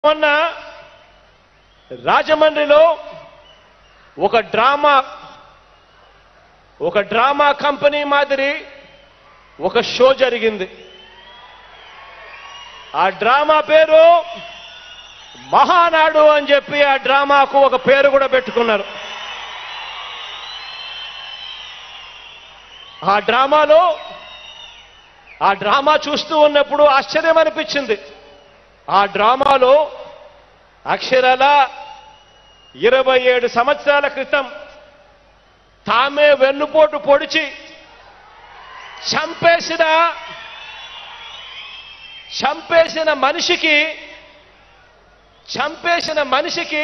మొన్న రాజమండ్రిలో ఒక డ్రామా ఒక డ్రామా కంపెనీ మాదిరి ఒక షో జరిగింది ఆ డ్రామా పేరు మహానాడు అని చెప్పి ఆ డ్రామాకు ఒక పేరు కూడా పెట్టుకున్నారు ఆ డ్రామాలో ఆ డ్రామా చూస్తూ ఉన్నప్పుడు ఆశ్చర్యం అనిపించింది ఆ డ్రామాలో అక్షరాల ఇరవై ఏడు సంవత్సరాల క్రితం తామే వెన్నుపోటు పొడిచి చంపేసిన చంపేసిన మనిషికి చంపేసిన మనిషికి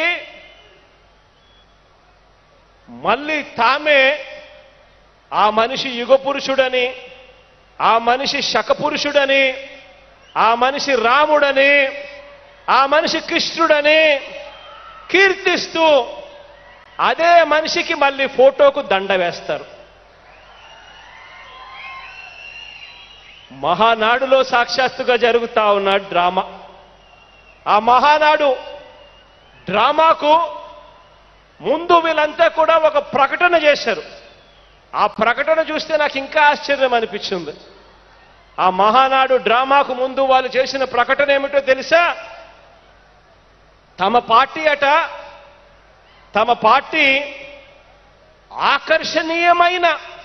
మళ్ళీ తామే ఆ మనిషి యుగ పురుషుడని ఆ మనిషి శకపురుషుడని ఆ మనిషి రాముడని ఆ మనిషి కృష్ణుడని కీర్తిస్తూ అదే మనిషికి మళ్ళీ ఫోటోకు దండ వేస్తారు మహానాడులో సాక్షాత్తుగా జరుగుతా ఉన్న డ్రామా ఆ మహానాడు డ్రామాకు ముందు వీళ్ళంతా కూడా ఒక ప్రకటన చేశారు ఆ ప్రకటన చూస్తే నాకు ఇంకా ఆశ్చర్యం అనిపించింది ఆ మహానాడు డ్రామాకు ముందు వాళ్ళు చేసిన ప్రకటన ఏమిటో తెలుసా తమ పార్టీ అట తమ పార్టీ ఆకర్షణీయమైన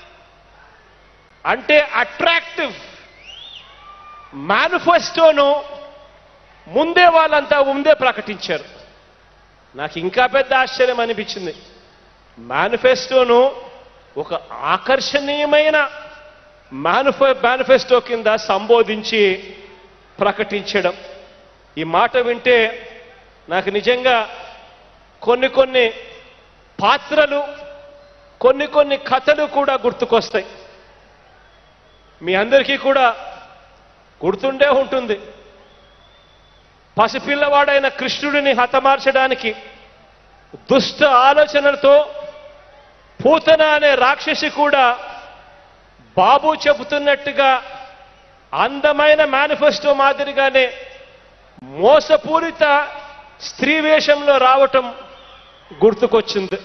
అంటే అట్రాక్టివ్ మేనిఫెస్టోను ముందే వాళ్ళంతా ముందే ప్రకటించారు నాకు ఇంకా పెద్ద ఆశ్చర్యం అనిపించింది మేనిఫెస్టోను ఒక ఆకర్షణీయమైన మేనిఫె మేనిఫెస్టో కింద సంబోధించి ప్రకటించడం ఈ మాట వింటే నాకు నిజంగా కొన్ని కొన్ని పాత్రలు కొన్ని కొన్ని కథలు కూడా గుర్తుకొస్తాయి మీ అందరికీ కూడా గుర్తుండే ఉంటుంది పసిపిల్లవాడైన కృష్ణుడిని హతమార్చడానికి దుష్ట ఆలోచనలతో పూతన అనే రాక్షసి కూడా బాబు చెబుతున్నట్టుగా అందమైన మేనిఫెస్టో మాదిరిగానే మోసపూరిత స్త్రీ వేషంలో రావటం గుర్తుకొచ్చింది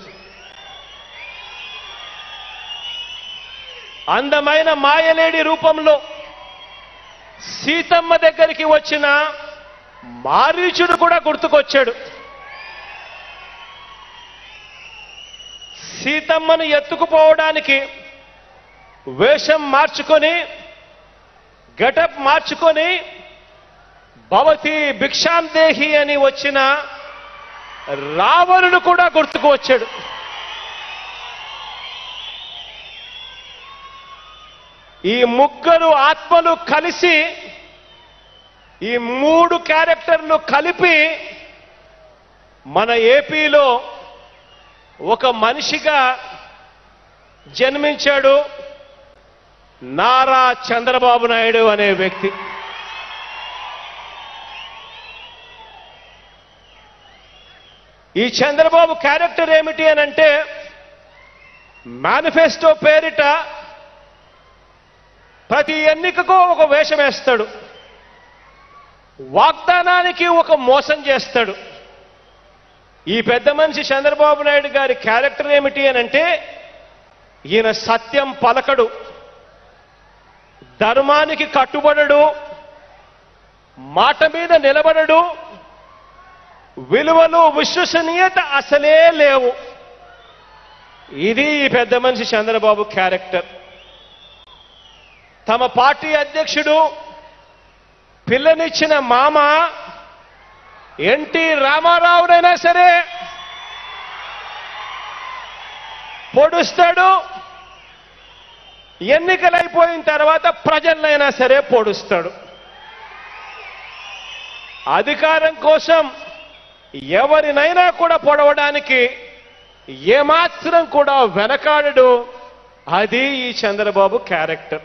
అందమైన మాయలేడి రూపంలో సీతమ్మ దగ్గరికి వచ్చిన మారీచుడు కూడా గుర్తుకొచ్చాడు సీతమ్మను ఎత్తుకుపోవడానికి వేషం మార్చుకొని గెటప్ మార్చుకొని భవతి భిక్షాందేహి అని వచ్చిన రావణుడు కూడా గుర్తుకు వచ్చాడు ఈ ముగ్గురు ఆత్మలు కలిసి ఈ మూడు క్యారెక్టర్లు కలిపి మన ఏపీలో ఒక మనిషిగా జన్మించాడు నారా చంద్రబాబు నాయుడు అనే వ్యక్తి ఈ చంద్రబాబు క్యారెక్టర్ ఏమిటి అని అంటే మేనిఫెస్టో పేరిట ప్రతి ఎన్నికకు ఒక వేషం వేస్తాడు వాగ్దానానికి ఒక మోసం చేస్తాడు ఈ పెద్ద మనిషి చంద్రబాబు నాయుడు గారి క్యారెక్టర్ ఏమిటి అని అంటే ఈయన సత్యం పలకడు ధర్మానికి కట్టుబడడు మాట మీద నిలబడడు విలువలు విశ్వసనీయత అసలే లేవు ఇది ఈ పెద్ద మనిషి చంద్రబాబు క్యారెక్టర్ తమ పార్టీ అధ్యక్షుడు పిల్లనిచ్చిన మామ ఎన్టీ రామారావునైనా సరే పొడుస్తాడు ఎన్నికలైపోయిన తర్వాత ప్రజలనైనా సరే పొడుస్తాడు అధికారం కోసం ఎవరినైనా కూడా పొడవడానికి ఏమాత్రం కూడా వెనకాడడు అది ఈ చంద్రబాబు క్యారెక్టర్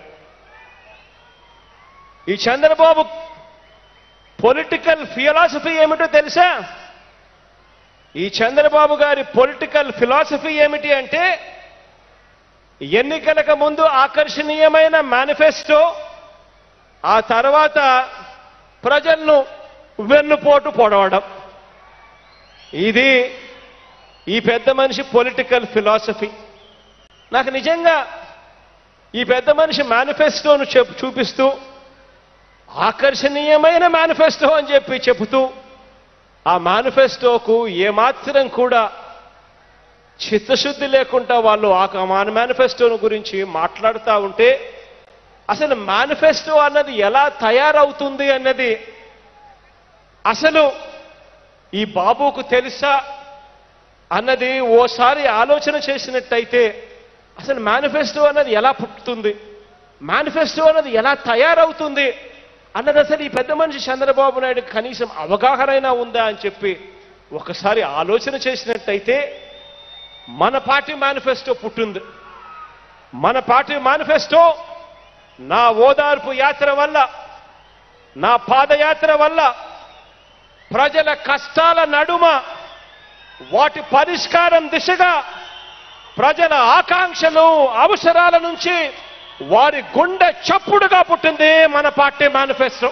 ఈ చంద్రబాబు పొలిటికల్ ఫిలాసఫీ ఏమిటో తెలుసా ఈ చంద్రబాబు గారి పొలిటికల్ ఫిలాసఫీ ఏమిటి అంటే ఎన్నికలకు ముందు ఆకర్షణీయమైన మేనిఫెస్టో ఆ తర్వాత ప్రజలను వెన్నుపోటు పొడవడం ఇది ఈ పెద్ద మనిషి పొలిటికల్ ఫిలాసఫీ నాకు నిజంగా ఈ పెద్ద మనిషి మేనిఫెస్టోను చెప్ చూపిస్తూ ఆకర్షణీయమైన మేనిఫెస్టో అని చెప్పి చెబుతూ ఆ మేనిఫెస్టోకు ఏమాత్రం కూడా చిత్తశుద్ధి లేకుండా వాళ్ళు ఆ మేనిఫెస్టోను గురించి మాట్లాడుతూ ఉంటే అసలు మేనిఫెస్టో అన్నది ఎలా తయారవుతుంది అన్నది అసలు ఈ బాబుకు తెలుసా అన్నది ఓసారి ఆలోచన చేసినట్టయితే అసలు మేనిఫెస్టో అన్నది ఎలా పుట్టుతుంది మేనిఫెస్టో అన్నది ఎలా తయారవుతుంది అన్నది అసలు ఈ పెద్ద మనిషి చంద్రబాబు నాయుడు కనీసం అవగాహన అయినా ఉందా అని చెప్పి ఒకసారి ఆలోచన చేసినట్టయితే మన పార్టీ మేనిఫెస్టో పుట్టింది మన పార్టీ మేనిఫెస్టో నా ఓదార్పు యాత్ర వల్ల నా పాదయాత్ర వల్ల ప్రజల కష్టాల నడుమ వాటి పరిష్కారం దిశగా ప్రజల ఆకాంక్షలు అవసరాల నుంచి వారి గుండె చప్పుడుగా పుట్టింది మన పార్టీ మేనిఫెస్టో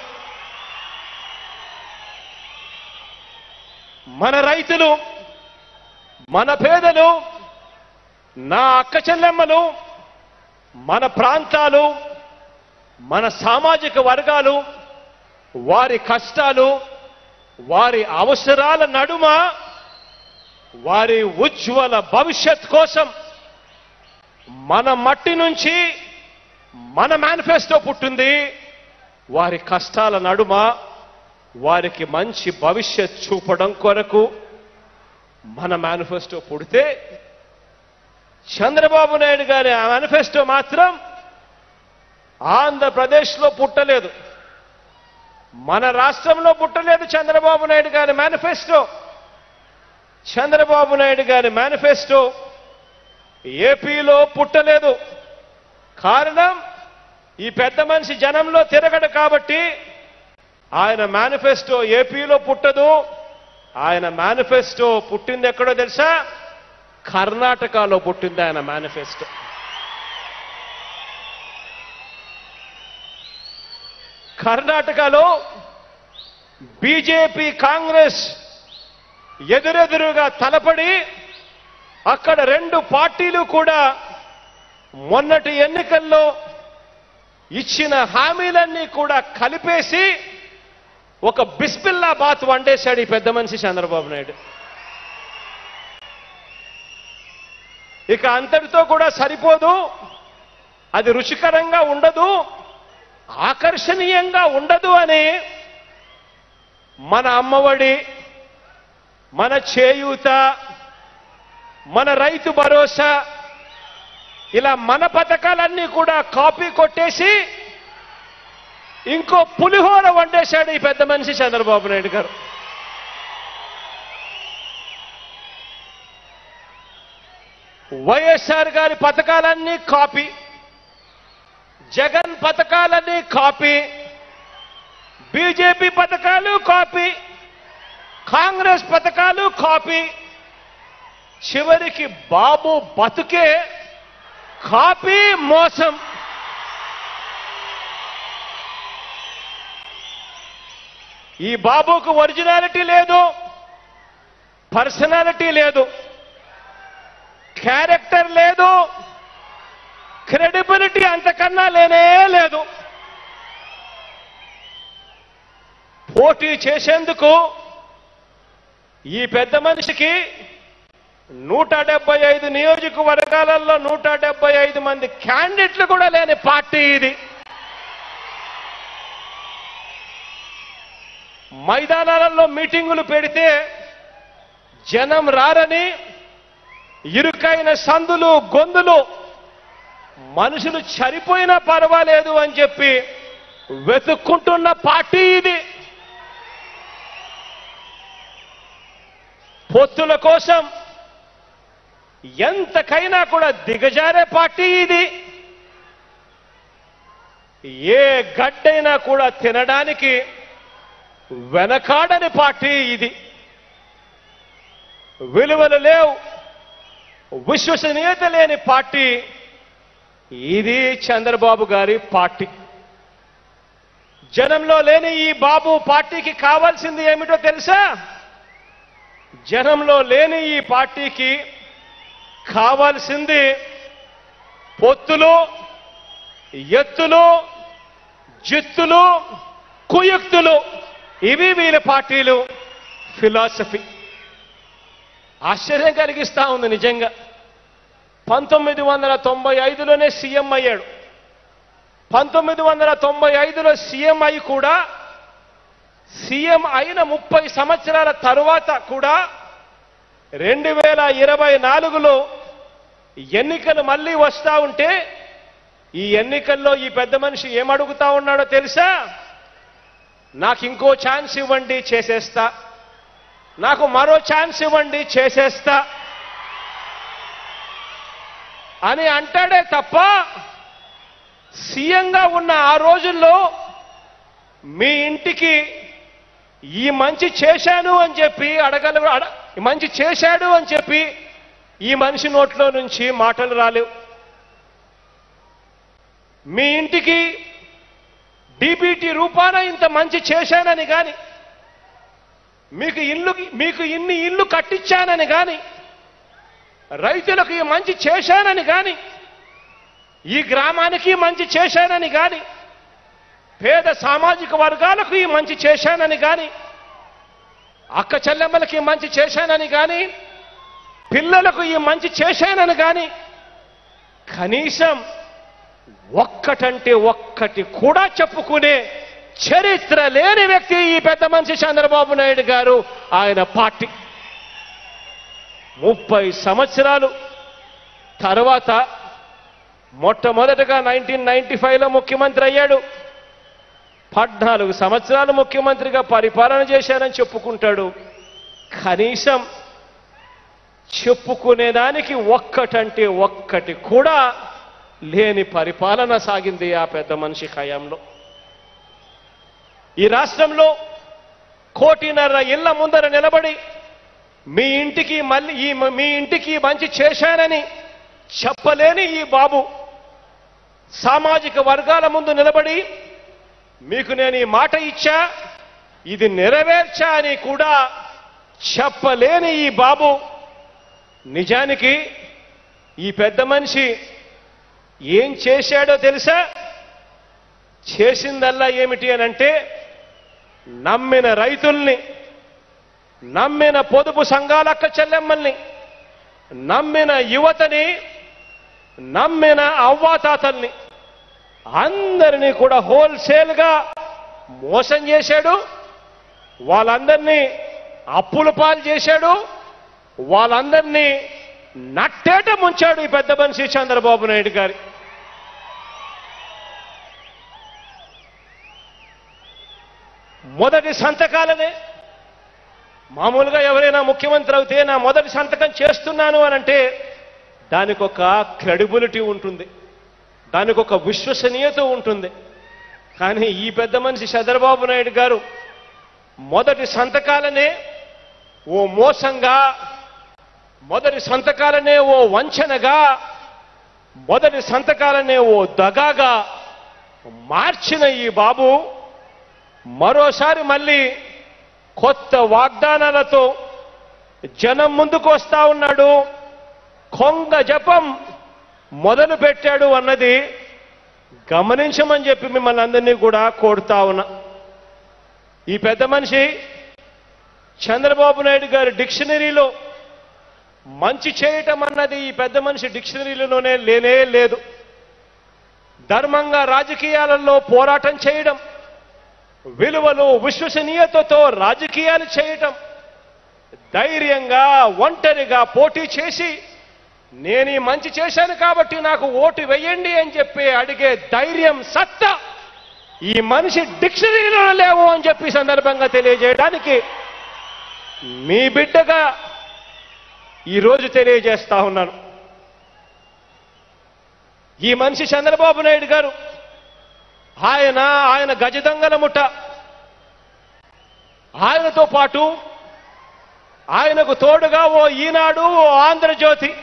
మన రైతులు మన పేదలు నా అక్క చెల్లెమ్మలు మన ప్రాంతాలు మన సామాజిక వర్గాలు వారి కష్టాలు వారి అవసరాల నడుమ వారి ఉజ్వల భవిష్యత్ కోసం మన మట్టి నుంచి మన మేనిఫెస్టో పుట్టింది వారి కష్టాల నడుమ వారికి మంచి భవిష్యత్ చూపడం కొరకు మన మేనిఫెస్టో పుడితే చంద్రబాబు నాయుడు గారి ఆ మేనిఫెస్టో మాత్రం ఆంధ్రప్రదేశ్లో పుట్టలేదు మన రాష్ట్రంలో పుట్టలేదు చంద్రబాబు నాయుడు గారి మేనిఫెస్టో చంద్రబాబు నాయుడు గారి మేనిఫెస్టో ఏపీలో పుట్టలేదు కారణం ఈ పెద్ద మనిషి జనంలో తిరగడు కాబట్టి ఆయన మేనిఫెస్టో ఏపీలో పుట్టదు ఆయన మేనిఫెస్టో పుట్టింది ఎక్కడో తెలుసా కర్ణాటకలో పుట్టింది ఆయన మేనిఫెస్టో కర్ణాటకలో బీజేపీ కాంగ్రెస్ ఎదురెదురుగా తలపడి అక్కడ రెండు పార్టీలు కూడా మొన్నటి ఎన్నికల్లో ఇచ్చిన హామీలన్నీ కూడా కలిపేసి ఒక బిస్మిల్లా బాత్ వండేశాడు ఈ పెద్ద మనిషి చంద్రబాబు నాయుడు ఇక అంతటితో కూడా సరిపోదు అది రుచికరంగా ఉండదు ఆకర్షణీయంగా ఉండదు అని మన అమ్మఒడి మన చేయూత మన రైతు భరోసా ఇలా మన పథకాలన్నీ కూడా కాపీ కొట్టేసి ఇంకో పులిహోర వండేశాడు ఈ పెద్ద మనిషి చంద్రబాబు నాయుడు గారు వైఎస్ఆర్ గారి పథకాలన్నీ కాపీ జగన్ పథకాలన్నీ కాపీ బీజేపీ పథకాలు కాపీ కాంగ్రెస్ పథకాలు కాపీ చివరికి బాబు బతుకే కాపీ మోసం ఈ బాబుకు ఒరిజినాలిటీ లేదు పర్సనాలిటీ లేదు క్యారెక్టర్ లేదు క్రెడిబిలిటీ అంతకన్నా లేనే లేదు పోటీ చేసేందుకు ఈ పెద్ద మనిషికి నూట డెబ్బై ఐదు నియోజకవర్గాలలో నూట డెబ్బై ఐదు మంది క్యాండిడేట్లు కూడా లేని పార్టీ ఇది మైదానాలలో మీటింగులు పెడితే జనం రారని ఇరుకైన సందులు గొంతులు మనుషులు చనిపోయినా పర్వాలేదు అని చెప్పి వెతుక్కుంటున్న పార్టీ ఇది పొత్తుల కోసం ఎంతకైనా కూడా దిగజారే పార్టీ ఇది ఏ గడ్డైనా కూడా తినడానికి వెనకాడని పార్టీ ఇది విలువలు లేవు విశ్వసనీయత లేని పార్టీ ఇది చంద్రబాబు గారి పార్టీ జనంలో లేని ఈ బాబు పార్టీకి కావాల్సింది ఏమిటో తెలుసా జనంలో లేని ఈ పార్టీకి కావాల్సింది పొత్తులు ఎత్తులు జిత్తులు కుయుక్తులు ఇవి వీళ్ళ పార్టీలు ఫిలాసఫీ ఆశ్చర్యం కలిగిస్తా ఉంది నిజంగా పంతొమ్మిది వందల తొంభై ఐదులోనే సీఎం అయ్యాడు పంతొమ్మిది వందల తొంభై ఐదులో సీఎం అయి కూడా సీఎం అయిన ముప్పై సంవత్సరాల తరువాత కూడా రెండు వేల ఇరవై నాలుగులో ఎన్నికలు మళ్ళీ వస్తా ఉంటే ఈ ఎన్నికల్లో ఈ పెద్ద మనిషి ఏమడుగుతా ఉన్నాడో తెలుసా నాకు ఇంకో ఛాన్స్ ఇవ్వండి చేసేస్తా నాకు మరో ఛాన్స్ ఇవ్వండి చేసేస్తా అని అంటాడే తప్ప సీఎంగా ఉన్న ఆ రోజుల్లో మీ ఇంటికి ఈ మంచి చేశాను అని చెప్పి అడగల అడ ఈ మంచి చేశాడు అని చెప్పి ఈ మనిషి నోట్లో నుంచి మాటలు రాలేవు మీ ఇంటికి డీబీటీ రూపాన ఇంత మంచి చేశానని కానీ మీకు ఇల్లు మీకు ఇన్ని ఇల్లు కట్టించానని కానీ రైతులకు ఈ మంచి చేశానని కానీ ఈ గ్రామానికి మంచి చేశానని కానీ పేద సామాజిక వర్గాలకు ఈ మంచి చేశానని కానీ అక్క చెల్లెమ్మలకి ఈ మంచి చేశానని కానీ పిల్లలకు ఈ మంచి చేశానని కానీ కనీసం ఒక్కటంటే ఒక్కటి కూడా చెప్పుకునే చరిత్ర లేని వ్యక్తి ఈ పెద్ద మనిషి చంద్రబాబు నాయుడు గారు ఆయన పార్టీ ముప్పై సంవత్సరాలు తర్వాత మొట్టమొదటగా నైన్టీన్ నైన్టీ ఫైవ్లో ముఖ్యమంత్రి అయ్యాడు పద్నాలుగు సంవత్సరాలు ముఖ్యమంత్రిగా పరిపాలన చేశారని చెప్పుకుంటాడు కనీసం చెప్పుకునేదానికి ఒక్కటంటే ఒక్కటి కూడా లేని పరిపాలన సాగింది ఆ పెద్ద మనిషి హయాంలో ఈ రాష్ట్రంలో కోటిన్నర ఇళ్ల ముందర నిలబడి మీ ఇంటికి మళ్ళీ ఈ మీ ఇంటికి మంచి చేశానని చెప్పలేని ఈ బాబు సామాజిక వర్గాల ముందు నిలబడి మీకు నేను ఈ మాట ఇచ్చా ఇది నెరవేర్చా అని కూడా చెప్పలేని ఈ బాబు నిజానికి ఈ పెద్ద మనిషి ఏం చేశాడో తెలుసా చేసిందల్లా ఏమిటి అని అంటే నమ్మిన రైతుల్ని నమ్మిన పొదుపు సంఘాలక్క చెల్లెమ్మల్ని నమ్మిన యువతని నమ్మిన అవ్వాతాతల్ని అందరినీ కూడా హోల్సేల్గా మోసం చేశాడు వాళ్ళందరినీ అప్పుల పాలు చేశాడు వాళ్ళందరినీ నట్టేట ముంచాడు ఈ పెద్ద మనిషి చంద్రబాబు నాయుడు గారి మొదటి సంతకాలనే మామూలుగా ఎవరైనా ముఖ్యమంత్రి అవుతే నా మొదటి సంతకం చేస్తున్నాను అని అంటే దానికి ఒక క్రెడిబిలిటీ ఉంటుంది దానికి ఒక విశ్వసనీయత ఉంటుంది కానీ ఈ పెద్ద మనిషి చంద్రబాబు నాయుడు గారు మొదటి సంతకాలనే ఓ మోసంగా మొదటి సంతకాలనే ఓ వంచనగా మొదటి సంతకాలనే ఓ దగాగా మార్చిన ఈ బాబు మరోసారి మళ్ళీ కొత్త వాగ్దానాలతో జనం ముందుకు వస్తా ఉన్నాడు కొంగ జపం మొదలు పెట్టాడు అన్నది గమనించమని చెప్పి మిమ్మల్ని అందరినీ కూడా కోరుతా ఉన్నా ఈ పెద్ద మనిషి చంద్రబాబు నాయుడు గారి డిక్షనరీలో మంచి చేయటం అన్నది ఈ పెద్ద మనిషి డిక్షనరీలోనే లేనే లేదు ధర్మంగా రాజకీయాలలో పోరాటం చేయడం విలువలు విశ్వసనీయతతో రాజకీయాలు చేయటం ధైర్యంగా ఒంటరిగా పోటీ చేసి నేను ఈ మంచి చేశాను కాబట్టి నాకు ఓటు వెయ్యండి అని చెప్పి అడిగే ధైర్యం సత్తా ఈ మనిషి డిక్షనరీలో లేవు అని చెప్పి ఈ సందర్భంగా తెలియజేయడానికి మీ బిడ్డగా ఈరోజు తెలియజేస్తా ఉన్నాను ఈ మనిషి చంద్రబాబు నాయుడు గారు ఆయన ఆయన గజదంగల ముఠ ఆయనతో పాటు ఆయనకు తోడుగా ఓ ఈనాడు ఓ ఆంధ్రజ్యోతి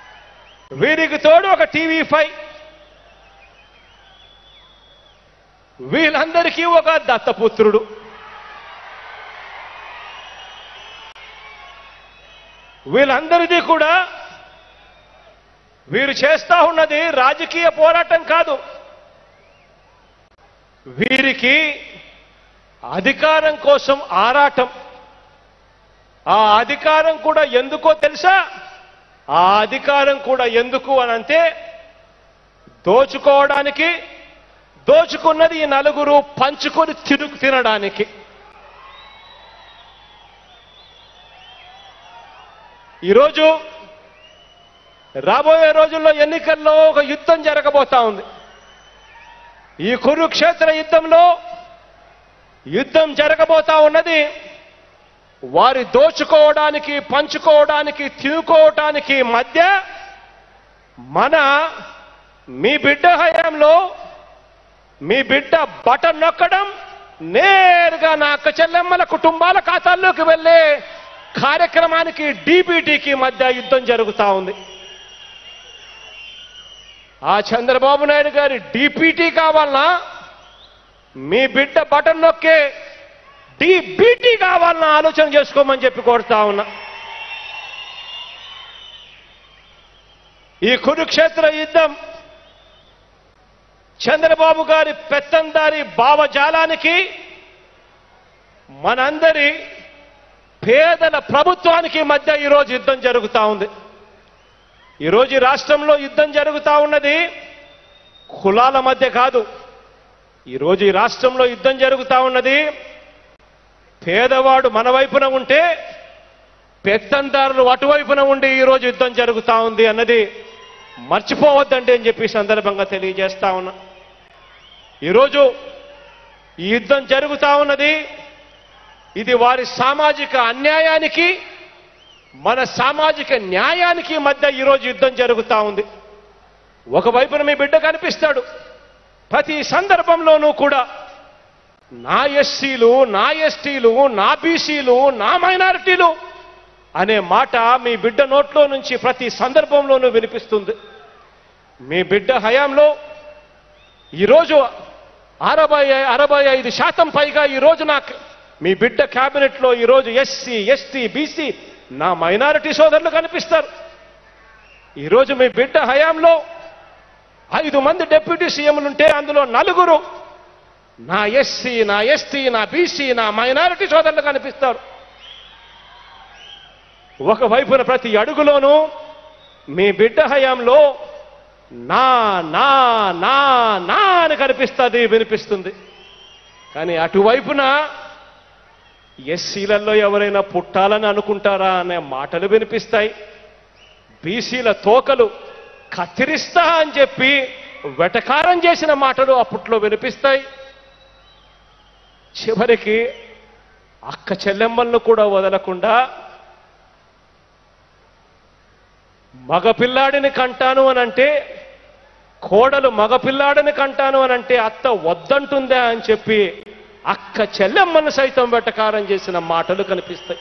వీరికి తోడు ఒక టీవీ ఫైవ్ వీళ్ళందరికీ ఒక దత్తపుత్రుడు వీళ్ళందరిది కూడా వీరు చేస్తా ఉన్నది రాజకీయ పోరాటం కాదు వీరికి అధికారం కోసం ఆరాటం ఆ అధికారం కూడా ఎందుకో తెలుసా ఆ అధికారం కూడా ఎందుకు అని అంటే దోచుకోవడానికి దోచుకున్నది ఈ నలుగురు పంచుకొని తిరుగు తినడానికి ఈరోజు రాబోయే రోజుల్లో ఎన్నికల్లో ఒక యుద్ధం జరగబోతా ఉంది ఈ కురుక్షేత్ర యుద్ధంలో యుద్ధం జరగబోతా ఉన్నది వారి దోచుకోవడానికి పంచుకోవడానికి తినుకోవడానికి మధ్య మన మీ బిడ్డ హయాంలో మీ బిడ్డ బటన్ నొక్కడం నేరుగా నా అక్క చెల్లెమ్మల కుటుంబాల ఖాతాల్లోకి వెళ్ళే కార్యక్రమానికి డీబీటీకి మధ్య యుద్ధం జరుగుతా ఉంది ఆ చంద్రబాబు నాయుడు గారి డీపీటీ కావాలనా మీ బిడ్డ బటన్ నొక్కే డీబీటీ కావాలన్నా ఆలోచన చేసుకోమని చెప్పి కోరుతా ఉన్నా ఈ కురుక్షేత్ర యుద్ధం చంద్రబాబు గారి పెత్తందారి భావజాలానికి మనందరి పేదల ప్రభుత్వానికి మధ్య ఈరోజు యుద్ధం జరుగుతా ఉంది ఈరోజు ఈ రాష్ట్రంలో యుద్ధం జరుగుతా ఉన్నది కులాల మధ్య కాదు ఈరోజు ఈ రాష్ట్రంలో యుద్ధం జరుగుతా ఉన్నది పేదవాడు మన వైపున ఉంటే పెత్తందారులు అటువైపున ఉండి ఈరోజు యుద్ధం జరుగుతా ఉంది అన్నది మర్చిపోవద్దండి అని చెప్పి ఈ సందర్భంగా తెలియజేస్తా ఉన్నా ఈరోజు ఈ యుద్ధం జరుగుతా ఉన్నది ఇది వారి సామాజిక అన్యాయానికి మన సామాజిక న్యాయానికి మధ్య ఈరోజు యుద్ధం జరుగుతా ఉంది ఒకవైపున మీ బిడ్డ కనిపిస్తాడు ప్రతి సందర్భంలోనూ కూడా నా ఎస్సీలు నా ఎస్టీలు నా బీసీలు నా మైనారిటీలు అనే మాట మీ బిడ్డ నోట్లో నుంచి ప్రతి సందర్భంలోనూ వినిపిస్తుంది మీ బిడ్డ హయాంలో ఈరోజు అరవై అరవై ఐదు శాతం పైగా ఈరోజు నాకు మీ బిడ్డ క్యాబినెట్లో ఈరోజు ఎస్సీ ఎస్టీ బీసీ నా మైనారిటీ సోదరులు కనిపిస్తారు ఈరోజు మీ బిడ్డ హయాంలో ఐదు మంది డిప్యూటీ సీఎంలుంటే అందులో నలుగురు నా ఎస్సీ నా ఎస్టీ నా బీసీ నా మైనారిటీ సోదరులు కనిపిస్తారు ఒకవైపున ప్రతి అడుగులోనూ మీ బిడ్డ హయాంలో నా నా నా నా అని కనిపిస్తుంది వినిపిస్తుంది కానీ అటువైపున ఎస్సీలలో ఎవరైనా పుట్టాలని అనుకుంటారా అనే మాటలు వినిపిస్తాయి బీసీల తోకలు కత్తిరిస్తా అని చెప్పి వెటకారం చేసిన మాటలు అప్పట్లో వినిపిస్తాయి చివరికి అక్క చెల్లెమ్మలను కూడా వదలకుండా మగపిల్లాడిని కంటాను అని అంటే కోడలు మగపిల్లాడిని కంటాను అని అంటే అత్త వద్దంటుందా అని చెప్పి అక్క చెల్లెమ్మను సైతం వెటకారం చేసిన మాటలు కనిపిస్తాయి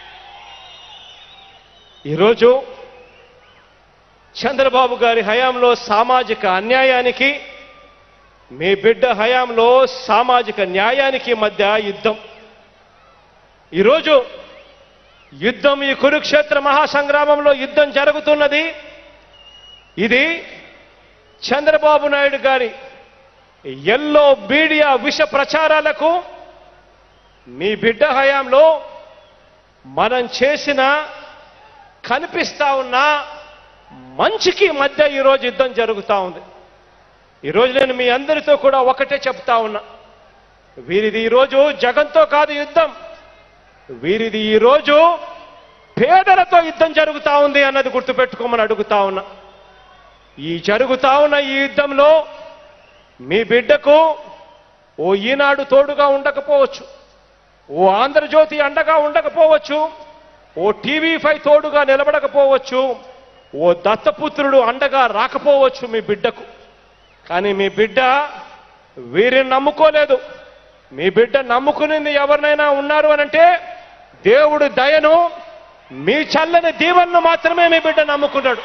ఈరోజు చంద్రబాబు గారి హయాంలో సామాజిక అన్యాయానికి మీ బిడ్డ హయాంలో సామాజిక న్యాయానికి మధ్య యుద్ధం ఈరోజు యుద్ధం ఈ కురుక్షేత్ర మహాసంగ్రామంలో యుద్ధం జరుగుతున్నది ఇది చంద్రబాబు నాయుడు గారి ఎల్లో మీడియా విష ప్రచారాలకు మీ బిడ్డ హయాంలో మనం చేసిన కనిపిస్తా ఉన్న మంచికి మధ్య ఈరోజు యుద్ధం జరుగుతూ ఉంది ఈరోజు నేను మీ అందరితో కూడా ఒకటే చెప్తా ఉన్నా వీరిది ఈరోజు జగంతో కాదు యుద్ధం వీరిది ఈరోజు పేదలతో యుద్ధం జరుగుతా ఉంది అన్నది గుర్తుపెట్టుకోమని అడుగుతా ఉన్నా ఈ జరుగుతా ఉన్న ఈ యుద్ధంలో మీ బిడ్డకు ఓ ఈనాడు తోడుగా ఉండకపోవచ్చు ఓ ఆంధ్రజ్యోతి అండగా ఉండకపోవచ్చు ఓ టీవీ ఫైవ్ తోడుగా నిలబడకపోవచ్చు ఓ దత్తపుత్రుడు అండగా రాకపోవచ్చు మీ బిడ్డకు కానీ మీ బిడ్డ వీరిని నమ్ముకోలేదు మీ బిడ్డ నమ్ముకునింది ఎవరినైనా ఉన్నారు అనంటే దేవుడు దయను మీ చల్లని దీవెనను మాత్రమే మీ బిడ్డ నమ్ముకున్నాడు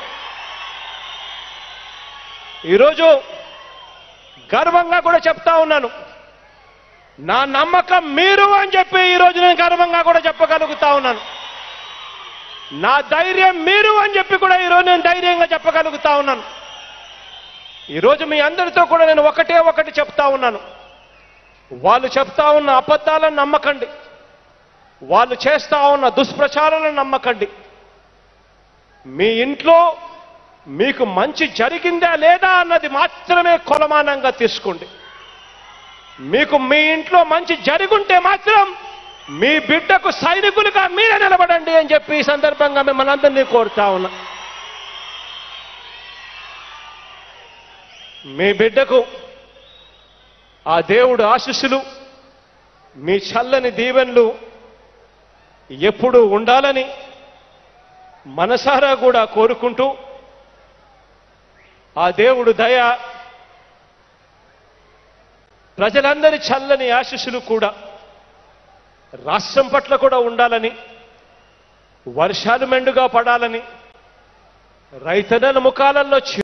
ఈరోజు గర్వంగా కూడా చెప్తా ఉన్నాను నా నమ్మకం మీరు అని చెప్పి ఈరోజు నేను గర్వంగా కూడా చెప్పగలుగుతా ఉన్నాను నా ధైర్యం మీరు అని చెప్పి కూడా ఈరోజు నేను ధైర్యంగా చెప్పగలుగుతా ఉన్నాను ఈరోజు మీ అందరితో కూడా నేను ఒకటే ఒకటి చెప్తా ఉన్నాను వాళ్ళు చెప్తా ఉన్న అబద్ధాలను నమ్మకండి వాళ్ళు చేస్తా ఉన్న దుష్ప్రచారాలను నమ్మకండి మీ ఇంట్లో మీకు మంచి జరిగిందా లేదా అన్నది మాత్రమే కొలమానంగా తీసుకోండి మీకు మీ ఇంట్లో మంచి జరుగుంటే మాత్రం మీ బిడ్డకు సైనికులుగా మీరే నిలబడండి అని చెప్పి ఈ సందర్భంగా మిమ్మల్ని అందరినీ కోరుతా ఉన్నా మీ బిడ్డకు ఆ దేవుడు ఆశీస్సులు మీ చల్లని దీవెనలు ఎప్పుడూ ఉండాలని మనసారా కూడా కోరుకుంటూ ఆ దేవుడు దయ ప్రజలందరి చల్లని ఆశీస్సులు కూడా రాష్ట్రం పట్ల కూడా ఉండాలని వర్షాలు మెండుగా పడాలని రైతన్నల ముఖాలలో